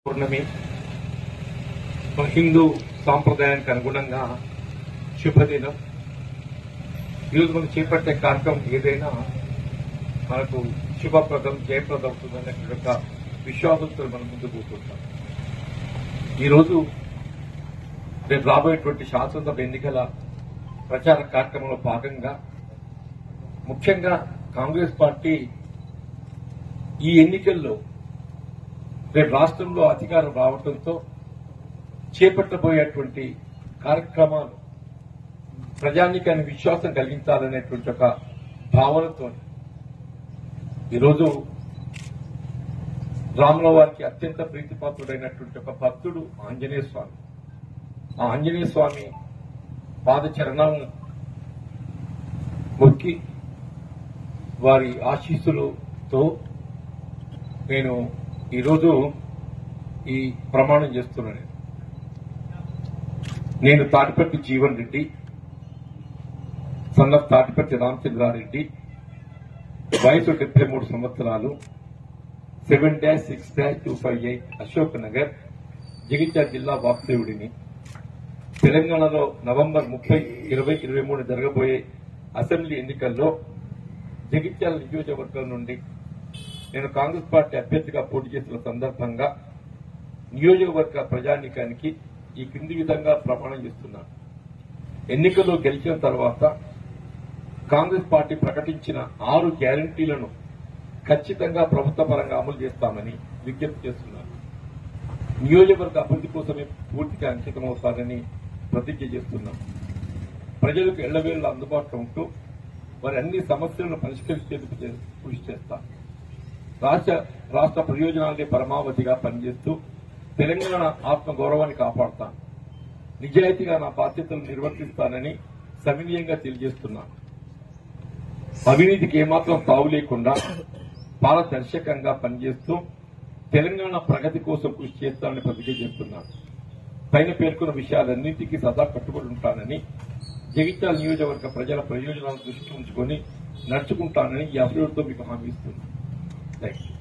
పౌర్ణమి మన హిందూ సాంప్రదాయానికి అనుగుణంగా శుభదినం ఈరోజు మనం చేపట్టే కార్యక్రమం ఏదైనా మనకు శుభప్రదం జయప్రదం అవుతుందనే ఒక విశ్వాసంతో మనం ముందుకు పోతుంటాం ఈరోజు రేపు రాబోయేటువంటి శాసనసభ ఎన్నికల ప్రచార కార్యక్రమంలో భాగంగా ముఖ్యంగా కాంగ్రెస్ పార్టీ ఈ ఎన్నికల్లో రేపు రాష్ట్రంలో అధికారం రావడంతో చేపట్టబోయేటువంటి కార్యక్రమాలు ప్రజానికాన్ని విశ్వాసం కలిగించాలనేటువంటి ఒక భావనతో ఈరోజు రాముల వారికి అత్యంత ప్రీతిపాత్రుడైనటువంటి ఒక భక్తుడు ఆంజనేయ స్వామి ఆ ఆంజనేయ స్వామి పాదచరణాలను మొక్కి వారి ఆశీస్సులతో నేను ఈరోజు ఈ ప్రమాణం చేస్తున్నాను నేను తాటిపత్తి జీవన్ రెడ్డి సన్న తాటిపత్తి రామచంద్రారెడ్డి వయసు డెబ్బై మూడు సంవత్సరాలు seven dash six dash two five eight Ashok Nagar Jagtial జిల్లా వాసుదేవుడిని తెలంగాణలో నవంబర్ ముప్పై ఇరవై ఇరవై మూడు జరగబోయే అసెంబ్లీ ఎన్నికల్లో జగిత్యాల నియోజకవర్గం నుండి నేను కాంగ్రెస్ పార్టీ అభ్యర్థిగా పోటీ చేసిన సందర్భంగా నియోజకవర్గ ప్రజానీకానికి ఈ క్రింది విధంగా ప్రమాణం చేస్తున్నాను ఎన్నికల్లో గెలిచిన తర్వాత కాంగ్రెస్ పార్టీ ప్రకటించిన ఆరు గ్యారంటీలను ఖచ్చితంగా ప్రభుత్వ పరంగా అమలు చేస్తామని విజ్ఞప్తి చేస్తున్నాను నియోజకవర్గ అభివృద్ధి కోసమే పూర్తిగా అంకితమవుతానని ప్రతిజ్ఞ చేస్తున్నాం ప్రజలకు ఎళ్లవేళ్ల అందుబాటులో ఉంటూ వారి అన్ని సమస్యలను పరిష్కరించేందుకు చే- కృషి చేస్తాం రాష్ట్ర రాష్ట్ర ప్రయోజనాలనే పరమావధిగా పనిచేస్తూ తెలంగాణ ఆత్మ గౌరవాన్ని కాపాడుతాను నిజాయితీగా నా బాధ్యతలు నిర్వర్తిస్తానని సవినీయంగా తెలియజేస్తున్నాను అవినీతికి ఏమాత్రం తావు లేకుండా పారదర్శకంగా పనిచేస్తూ తెలంగాణ ప్రగతి కోసం కృషి చేస్తానని ప్రతిజ్ఞ చేస్తున్నాను పైన పేర్కొన్న విషయాలన్నింటికీ సదా కట్టుబడి ఉంటానని జగిత్యాల నియోజకవర్గ ప్రజల ప్రయోజనాలను దృష్టిలో ఉంచుకొని నడుచుకుంటానని ఈ అభివృద్ధితో మీకు హామీ ఇస్తున్నాను థ్యాంక్ యూ